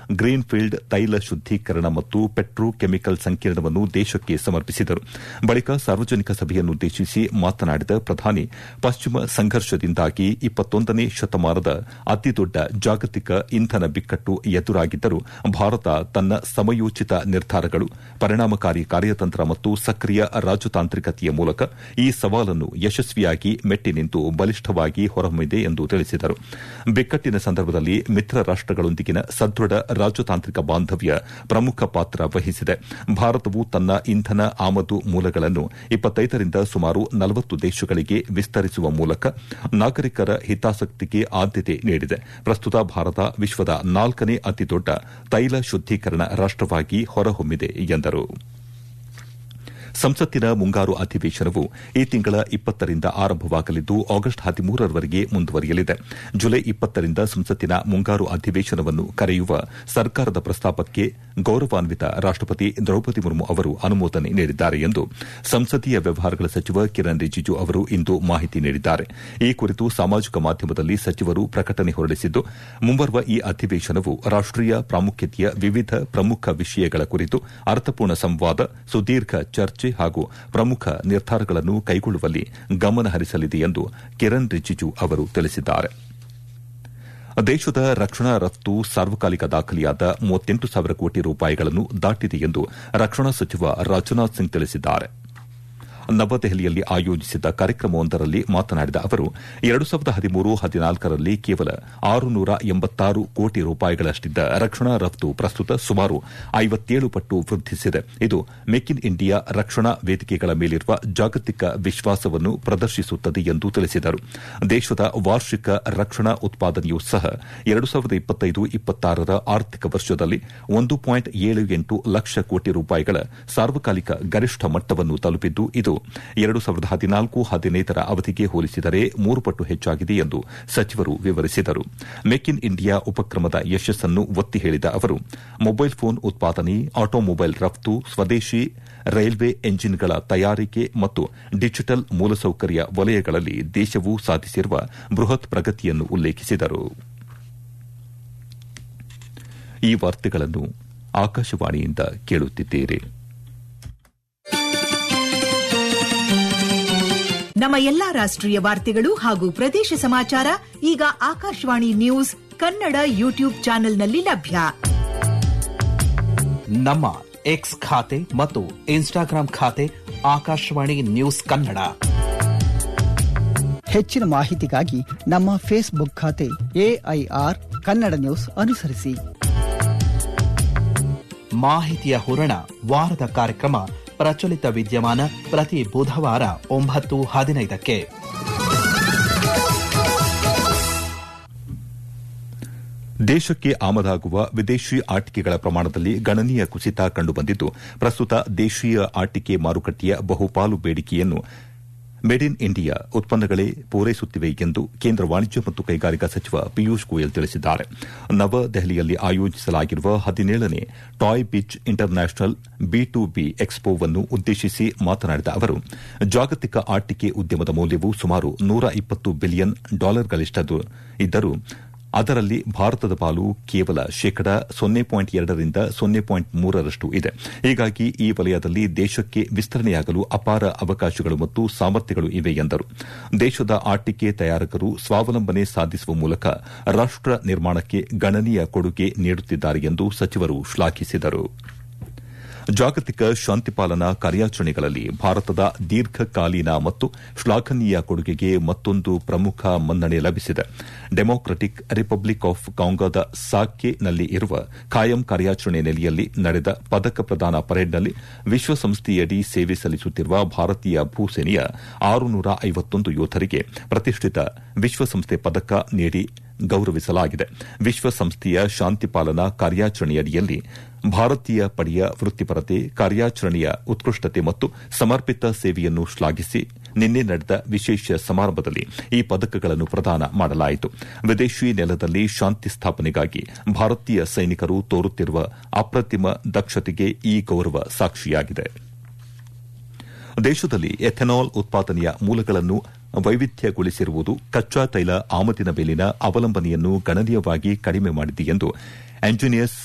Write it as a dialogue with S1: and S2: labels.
S1: greenfield ತೈಲ ಶುದ್ದೀಕರಣ ಮತ್ತು ಪೆಟ್ರೋಕೆಮಿಕಲ್ ಸಂಕೀರ್ಣವನ್ನು ದೇಶಕ್ಕೆ ಸಮರ್ಪಿಸಿದರು ಬಳಿಕ ಸಾರ್ವಜನಿಕ ಸಭೆಯನ್ನುದ್ದೇಶಿಸಿ ಮಾತನಾಡಿದ ಪ್ರಧಾನಿ ಪಶ್ಚಿಮ ಸಂಘರ್ಷದಿಂದಾಗಿ ಇಪ್ಪತ್ತೊಂದನೇ ಶತಮಾನದ ಅತಿದೊಡ್ಡ ಜಾಗತಿಕ ಇಂಧನ ಬಿಕ್ಕಟ್ಟು ಎದುರಾಗಿದ್ದರೂ ಭಾರತ ತನ್ನ ಸಮಯೋಚಿತ ನಿರ್ಧಾರಗಳು ಪರಿಣಾಮಕಾರಿ ಕಾರ್ಯತಂತ್ರ ಮತ್ತು ಸಕ್ರಿಯ ರಾಜತಾಂತ್ರಿಕತೆಯ ಮೂಲಕ ಈ ಸವಾಲನ್ನು ಯಶಸ್ವಿಯಾಗಿ ಮೆಟ್ಟಿ ನಿಂತು ಬಲಿಷ್ಠವಾಗಿ ಹೊರಹೊಮ್ಮಿದೆ ಎಂದು ತಿಳಿಸಿದರು ಬಿಕ್ಕಟ್ಟಿನ ಸಂದರ್ಭದಲ್ಲಿ ಮಿತ್ರ ರಾಷ್ಟಗಳೊಂದಿಗಿನ ಸದೃಢ ರಾಜತಾಂತ್ರಿಕ ಬಾಂಧವ್ಯ ಪ್ರಮುಖ ಪಾತ್ರ ವಹಿಸಿದೆ ಭಾರತವು ತನ್ನ ಇಂಧನ ಆಮದು ಮೂಲಗಳನ್ನು ಇಪ್ಪತ್ತೈದರಿಂದ ಸುಮಾರು ನಲವತ್ತು ದೇಶಗಳಿಗೆ ವಿಸ್ತರಿಸುವ ಮೂಲಕ ನಾಗರಿಕರ ಹಿತಾಸಕ್ತಿಗೆ ಆದ್ಯತೆ ನೀಡಿದೆ ಪ್ರಸ್ತುತ ಭಾರತ ವಿಶ್ವದ ನಾಲ್ಕನೇ ಅತಿದೊಡ್ಡ ತೈಲ ಶುದ್ದೀಕರಣ ರಾಷ್ಟವಾಗಿ ಹೊರಹೊಮ್ಮಿದೆ ಎಂದರು ಸಂಸತ್ತಿನ ಮುಂಗಾರು ಅಧಿವೇಶನವು ಈ ತಿಂಗಳ ಇಪ್ಪತ್ತರಿಂದ ಆರಂಭವಾಗಲಿದ್ದು ಆಗಸ್ಟ್ ಹದಿಮೂರರವರೆಗೆ ಮುಂದುವರಿಯಲಿದೆ ಜುಲೈ ಇಪ್ಪತ್ತರಿಂದ ಸಂಸತ್ತಿನ ಮುಂಗಾರು ಅಧಿವೇಶನವನ್ನು ಕರೆಯುವ ಸರ್ಕಾರದ ಪ್ರಸ್ತಾಪಕ್ಕೆ ಗೌರವಾನ್ವಿತ ರಾಷ್ಟಪತಿ ದ್ರೌಪದಿ ಮುರ್ಮು ಅವರು ಅನುಮೋದನೆ ನೀಡಿದ್ದಾರೆ ಎಂದು ಸಂಸದೀಯ ವ್ಯವಹಾರಗಳ ಸಚಿವ ಕಿರಣ್ ರಿಜಿಜು ಅವರು ಇಂದು ಮಾಹಿತಿ ನೀಡಿದ್ದಾರೆ ಈ ಕುರಿತು ಸಾಮಾಜಿಕ ಮಾಧ್ಯಮದಲ್ಲಿ ಸಚಿವರು ಪ್ರಕಟಣೆ ಹೊರಡಿಸಿದ್ದು ಮುಂಬರುವ ಈ ಅಧಿವೇಶನವು ರಾಷ್ಟೀಯ ಪ್ರಾಮುಖ್ಯತೆಯ ವಿವಿಧ ಪ್ರಮುಖ ವಿಷಯಗಳ ಕುರಿತು ಅರ್ಥಪೂರ್ಣ ಸಂವಾದ ಸುದೀರ್ಘ ಚರ್ಚೆ ಹಾಗೂ ಪ್ರಮುಖ ನಿರ್ಧಾರಗಳನ್ನು ಕೈಗೊಳ್ಳುವಲ್ಲಿ ಗಮನ ಹರಿಸಲಿದೆ ಎಂದು ಕಿರಣ್ ರಿಜಿಜು ಅವರು ತಿಳಿಸಿದ್ದಾರೆ ದೇಶದ ರಕ್ಷಣಾ ರಫ್ತು ಸಾರ್ವಕಾಲಿಕ ದಾಖಲೆಯಾದ ಮೂವತ್ತೆಂಟು ಸಾವಿರ ಕೋಟಿ ರೂಪಾಯಿಗಳನ್ನು ದಾಟಿದೆ ಎಂದು ರಕ್ಷಣಾ ಸಚಿವ ರಾಜನಾಥ್ ಸಿಂಗ್ ತಿಳಿಸಿದ್ದಾರೆ ನವದೆಹಲಿಯಲ್ಲಿ ಆಯೋಜಿಸಿದ್ದ ಕಾರ್ಯಕ್ರಮವೊಂದರಲ್ಲಿ ಮಾತನಾಡಿದ ಅವರು ಎರಡು ಸಾವಿರದ ಹದಿಮೂರು ಹದಿನಾಲ್ಕರಲ್ಲಿ ಕೇವಲ ಆರುನೂರ ಎಂಬತ್ತಾರು ಕೋಟಿ ರೂಪಾಯಿಗಳಷ್ಟಿದ್ದ ರಕ್ಷಣಾ ರಫ್ತು ಪ್ರಸ್ತುತ ಸುಮಾರು ಐವತ್ತೇಳು ಪಟ್ಟು ವೃದ್ಧಿಸಿದೆ ಇದು ಮೇಕ್ ಇನ್ ಇಂಡಿಯಾ ರಕ್ಷಣಾ ವೇದಿಕೆಗಳ ಮೇಲಿರುವ ಜಾಗತಿಕ ವಿಶ್ವಾಸವನ್ನು ಪ್ರದರ್ಶಿಸುತ್ತದೆ ಎಂದು ತಿಳಿಸಿದರು ದೇಶದ ವಾರ್ಷಿಕ ರಕ್ಷಣಾ ಉತ್ಪಾದನೆಯೂ ಸಹ ಎರಡು ಸಾವಿರದ ಇಪ್ಪತ್ತೈದು ಇಪ್ಪತ್ತಾರರ ಆರ್ಥಿಕ ವರ್ಷದಲ್ಲಿ ಒಂದು ಪಾಯಿಂಟ್ ಏಳು ಎಂಟು ಲಕ್ಷ ಕೋಟಿ ರೂಪಾಯಿಗಳ ಸಾರ್ವಕಾಲಿಕ ಗರಿಷ್ಠ ಮಟ್ಟವನ್ನು ತಲುಪಿದ್ದು ಇದು ಎರಡು ಸಾವಿರದ ಹದಿನಾಲ್ಕು ಹದಿನೈದರ ಅವಧಿಗೆ ಹೋಲಿಸಿದರೆ ಮೂರು ಪಟ್ಟು ಹೆಚ್ಚಾಗಿದೆ ಎಂದು ಸಚಿವರು ವಿವರಿಸಿದರು ಮೇಕ್ ಇನ್ ಇಂಡಿಯಾ ಉಪಕ್ರಮದ ಯಶಸ್ಸನ್ನು ಒತ್ತಿ ಹೇಳಿದ ಅವರು ಮೊಬೈಲ್ ಫೋನ್ ಉತ್ಪಾದನೆ ಆಟೋಮೊಬೈಲ್ ರಫ್ತು ಸ್ವದೇಶಿ ರೈಲ್ವೆ ಎಂಜಿನ್ಗಳ ತಯಾರಿಕೆ ಮತ್ತು ಡಿಜಿಟಲ್ ಮೂಲಸೌಕರ್ಯ ವಲಯಗಳಲ್ಲಿ ದೇಶವು ಸಾಧಿಸಿರುವ ಬೃಹತ್ ಪ್ರಗತಿಯನ್ನು ಉಲ್ಲೇಖಿಸಿದರು ಈ ವಾರ್ತೆಗಳನ್ನು ಆಕಾಶವಾಣಿಯಿಂದ ಕೇಳುತ್ತಿದ್ದೀರಿ
S2: ನಮ್ಮ ಎಲ್ಲಾ ರಾಷ್ಟ್ರೀಯ ವಾರ್ತೆಗಳು ಹಾಗೂ ಪ್ರದೇಶ ಸಮಾಚಾರ ಈಗ ಆಕಾಶವಾಣಿ ನ್ಯೂಸ್ ಕನ್ನಡ ಯೂಟ್ಯೂಬ್ ಚಾನೆಲ್ನಲ್ಲಿ ಲಭ್ಯ
S3: ನಮ್ಮ ಎಕ್ಸ್ ಖಾತೆ ಮತ್ತು ಇನ್ಸ್ಟಾಗ್ರಾಂ ಖಾತೆ ಆಕಾಶವಾಣಿ ನ್ಯೂಸ್ ಕನ್ನಡ
S4: ಹೆಚ್ಚಿನ ಮಾಹಿತಿಗಾಗಿ ನಮ್ಮ ಫೇಸ್ಬುಕ್ ಖಾತೆ ಎಐಆರ್ ಕನ್ನಡ ನ್ಯೂಸ್ ಅನುಸರಿಸಿ
S3: ಮಾಹಿತಿಯ ಹೂರಣ ವಾರದ ಕಾರ್ಯಕ್ರಮ ಪ್ರಚಲಿತ ವಿದ್ಯಮಾನ ಪ್ರತಿ ಬುಧವಾರ ಒಂಬತ್ತು ಹದಿನೈದಕ್ಕೆ
S1: ದೇಶಕ್ಕೆ ಆಮದಾಗುವ ವಿದೇಶಿ ಆಟಿಕೆಗಳ ಪ್ರಮಾಣದಲ್ಲಿ ಗಣನೀಯ ಕುಸಿತ ಕಂಡುಬಂದಿದ್ದು ಪ್ರಸ್ತುತ ದೇಶೀಯ ಆಟಿಕೆ ಮಾರುಕಟ್ಟೆಯ ಬಹುಪಾಲು ಬೇಡಿಕೆಯನ್ನು ಮೇಡ್ ಇನ್ ಇಂಡಿಯಾ ಉತ್ಪನ್ನಗಳೇ ಪೂರೈಸುತ್ತಿವೆ ಎಂದು ಕೇಂದ್ರ ವಾಣಿಜ್ಯ ಮತ್ತು ಕೈಗಾರಿಕಾ ಸಚಿವ ಪಿಯೂಷ್ ಗೋಯಲ್ ತಿಳಿಸಿದ್ದಾರೆ ನವದೆಹಲಿಯಲ್ಲಿ ಆಯೋಜಿಸಲಾಗಿರುವ ಹದಿನೇಳನೇ toy biz international B to B ಎಕ್ಸ್ಪೋವನ್ನು ಉದ್ದೇಶಿಸಿ ಮಾತನಾಡಿದ ಅವರು ಜಾಗತಿಕ ಆಟಿಕೆ ಉದ್ಯಮದ ಮೌಲ್ಯವು ಸುಮಾರು ನೂರ ಇಪ್ಪತ್ತು ಬಿಲಿಯನ್ ಡಾಲರ್ಗಳಿಷ್ಟದು ಇದ್ದರೂ ಅದರಲ್ಲಿ ಭಾರತದ ಪಾಲು ಕೇವಲ ಶೇಕಡ ಸೊನ್ನೆ ಪಾಯಿಂಟ್ ಎರಡರಿಂದ ಸೊನ್ನೆ ಪಾಯಿಂಟ್ ಮೂರರಷ್ಟು ಇದೆ ಹೀಗಾಗಿ ಈ ವಲಯದಲ್ಲಿ ದೇಶಕ್ಕೆ ವಿಸ್ತರಣೆಯಾಗಲು ಅಪಾರ ಅವಕಾಶಗಳು ಮತ್ತು ಸಾಮರ್ಥ್ಯಗಳು ಇವೆ ಎಂದರು ದೇಶದ ಆಟಿಕೆ ತಯಾರಕರು ಸ್ವಾವಲಂಬನೆ ಸಾಧಿಸುವ ಮೂಲಕ ರಾಷ್ಟ ನಿರ್ಮಾಣಕ್ಕೆ ಗಣನೀಯ ಕೊಡುಗೆ ನೀಡುತ್ತಿದ್ದಾರೆ ಎಂದು ಸಚಿವರು ಶ್ಲಾಘಿಸಿದರು ಜಾಗತಿಕ ಶಾಂತಿಪಾಲನಾ ಕಾರ್ಯಾಚರಣೆಗಳಲ್ಲಿ ಭಾರತದ ದೀರ್ಘಕಾಲೀನ ಮತ್ತು ಶ್ಲಾಘನೀಯ ಕೊಡುಗೆಗೆ ಮತ್ತೊಂದು ಪ್ರಮುಖ ಮನ್ನಣೆ ಲಭಿಸಿದೆ ಡೆಮೊಕ್ರಟಿಕ್ ರಿಪಬ್ಲಿಕ್ ಆಫ್ ಕಾಂಗೋದ ಸಾಕ್ಯೆನಲ್ಲಿ ಇರುವ ಖಾಯಂ ಕಾರ್ಯಾಚರಣೆ ನೆಲೆಯಲ್ಲಿ ನಡೆದ ಪದಕ ಪ್ರದಾನ ಪರೇಡ್ನಲ್ಲಿ ವಿಶ್ವಸಂಸ್ಥೆಯಡಿ ಸೇವೆ ಸಲ್ಲಿಸುತ್ತಿರುವ ಭಾರತೀಯ ಭೂಸೇನೆಯ ಆರುನೂರ ಐವತ್ತೊಂದು ಯೋಧರಿಗೆ ಪ್ರತಿಷ್ಠಿತ ವಿಶ್ವಸಂಸ್ಥೆ ಪದಕ ನೀಡಿ ಗೌರವಿಸಲಾಗಿದೆ ವಿಶ್ವಸಂಸ್ಥೆಯ ಶಾಂತಿಪಾಲನಾ ಕಾರ್ಯಾಚರಣೆಯಡಿಯಲ್ಲಿ ಭಾರತೀಯ ಪಡೆಯ ವೃತ್ತಿಪರತೆ ಕಾರ್ಯಾಚರಣೆಯ ಉತ್ಕೃಷ್ಟತೆ ಮತ್ತು ಸಮರ್ಪಿತ ಸೇವೆಯನ್ನು ಶ್ಲಾಘಿಸಿ ನಿನ್ನೆ ನಡೆದ ವಿಶೇಷ ಸಮಾರಂಭದಲ್ಲಿ ಈ ಪದಕಗಳನ್ನು ಪ್ರದಾನ ಮಾಡಲಾಯಿತು ವಿದೇಶಿ ನೆಲದಲ್ಲಿ ಶಾಂತಿ ಸ್ಥಾಪನೆಗಾಗಿ ಭಾರತೀಯ ಸೈನಿಕರು ತೋರುತ್ತಿರುವ ಅಪ್ರತಿಮ ದಕ್ಷತೆಗೆ ಈ ಗೌರವ ಸಾಕ್ಷಿಯಾಗಿದೆ ದೇಶದಲ್ಲಿ ಎಥೆನಾಲ್ ಉತ್ಪಾದನೆಯ ಮೂಲಗಳನ್ನು ವೈವಿಧ್ಯಗೊಳಿಸಿರುವುದು ಕಚ್ಚಾ ತೈಲ ಆಮದಿನ ಮೇಲಿನ ಅವಲಂಬನೆಯನ್ನು ಗಣನೀಯವಾಗಿ ಕಡಿಮೆ ಮಾಡಿದೆ ಎಂದು ಎಂಜಿನಿಯರ್ಸ್